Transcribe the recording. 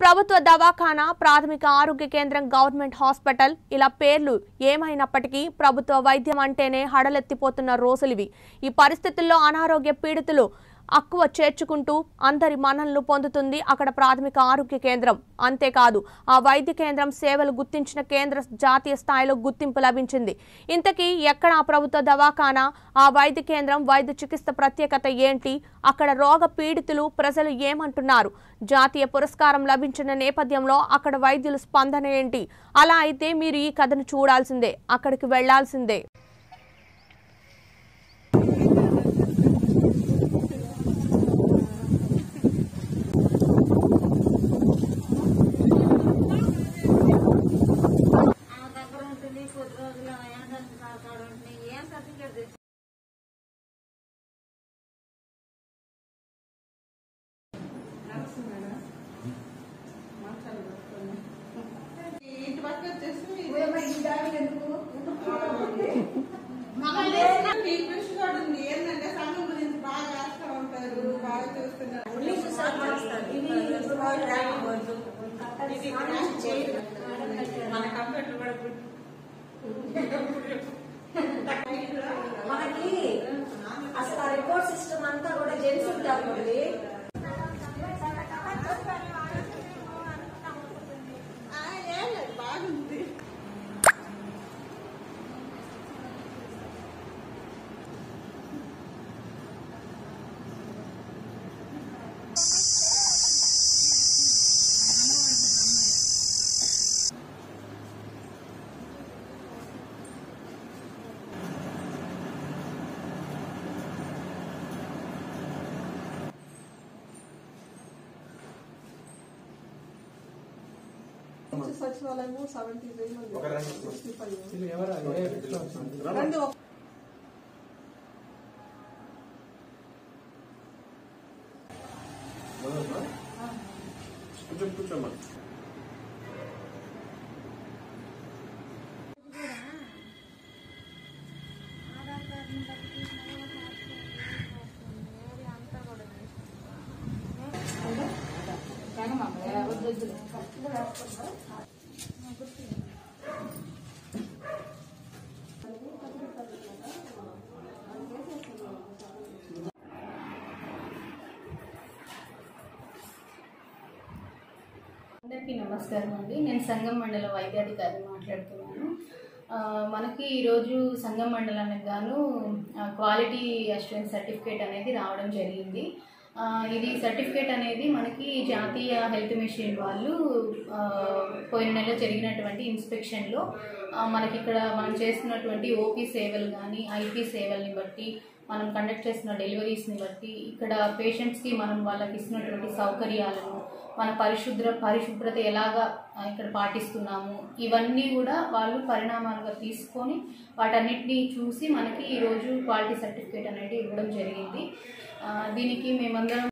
ప్రభుత్వ దవాఖానా ప్రాథమిక ఆరోగ్య కేంద్రం గవర్నమెంట్ హాస్పిటల్ ఇలా పేర్లు ఏమైనప్పటికీ ప్రభుత్వ వైద్యం అంటేనే హడలెత్తిపోతున్న రోజులివి ఈ పరిస్థితుల్లో అనారోగ్య పీడితులు అక్కువ చేర్చుకుంటూ అందరి మన్ననలు పొందుతుంది అక్కడ ప్రాథమిక ఆరోగ్య కేంద్రం అంతేకాదు ఆ వైద్య కేంద్రం సేవలు గుర్తించిన కేంద్ర జాతీయ స్థాయిలో గుర్తింపు లభించింది ఇంతకీ ఎక్కడ ఆ ప్రభుత్వ దవాఖానా ఆ వైద్య కేంద్రం వైద్య చికిత్స ప్రత్యేకత ఏంటి అక్కడ రోగ పీడితులు ప్రజలు ఏమంటున్నారు జాతీయ పురస్కారం లభించిన నేపథ్యంలో అక్కడ వైద్యుల స్పందన ఏంటి అలా అయితే మీరు ఈ కథను చూడాల్సిందే అక్కడికి వెళ్లాల్సిందే ఆమె దగ్గర ఉంటుంది కొద్ది రోజులు వెనకాల కాడ ఉంటుంది ఏం సర్టిఫికేట్ తెచ్చి ఇంటి పక్క వచ్చేసి మమ్మల్ని ట్రీట్మెంట్స్ కూడా ఉంది ఏంటంటే సంఘం గురించి బాగా రాస్తూ ఉంటారు బాగా చూస్తున్నారు ఇది క్రాష్ చేయరు. మన కంప్యూటర్ కూడా గుడ్. మనకి అసలు ఆ రిపోర్ట్ సిస్టమ్ అంతా కూడా జెన్స్ ఉంటారు అండి ఆ, ఏం లేదు బాగుంది సచివాలయము సెవెంటీ సిక్స్టీ ఫైవ్ రెండు కూర్చోండి కూర్చోమ్మా ఆధార్ కార్డుని బట్టి అంతా కూడా అందరికీ నమస్కారం అండి నేను సంగం మండల వైద్యాధికారి మాట్లాడుతున్నాను ఆ, మనకి ఈరోజు సంగం మండలానికి గాను ఆ, క్వాలిటీ అష్యూరెన్స్ సర్టిఫికేట్ అనేది రావడం జరిగింది ఆ, ఇది సర్టిఫికేట్ అనేది మనకి జాతీయ హెల్త్ మిషన్ వాళ్ళు ఆ, పోయిన నెల జరిగినటువంటి ఇన్స్పెక్షన్లో ఆ, మనకి ఇక్కడ మనం చేస్తున్నటువంటి ఓపీ సేవలు కానీ ఐపీ సేవల్ని బట్టి మనం కండక్ట్ చేస్తున్న డెలివరీస్ని బట్టి ఇక్కడ పేషెంట్స్కి మనం వాళ్ళకి ఇస్తున్నటువంటి సౌకర్యాలను మన పరిశుభ్ర పరిశుభ్రత ఎలాగా ఆ, ఇక్కడ పాటిస్తున్నాము ఇవన్నీ కూడా వాళ్ళు పరిణామాలుగా తీసుకొని వాటన్నిటిని చూసి మనకి ఈరోజు క్వాలిటీ సర్టిఫికేట్ అనేది ఇవ్వడం జరిగింది ఆ, దీనికి మేమందరం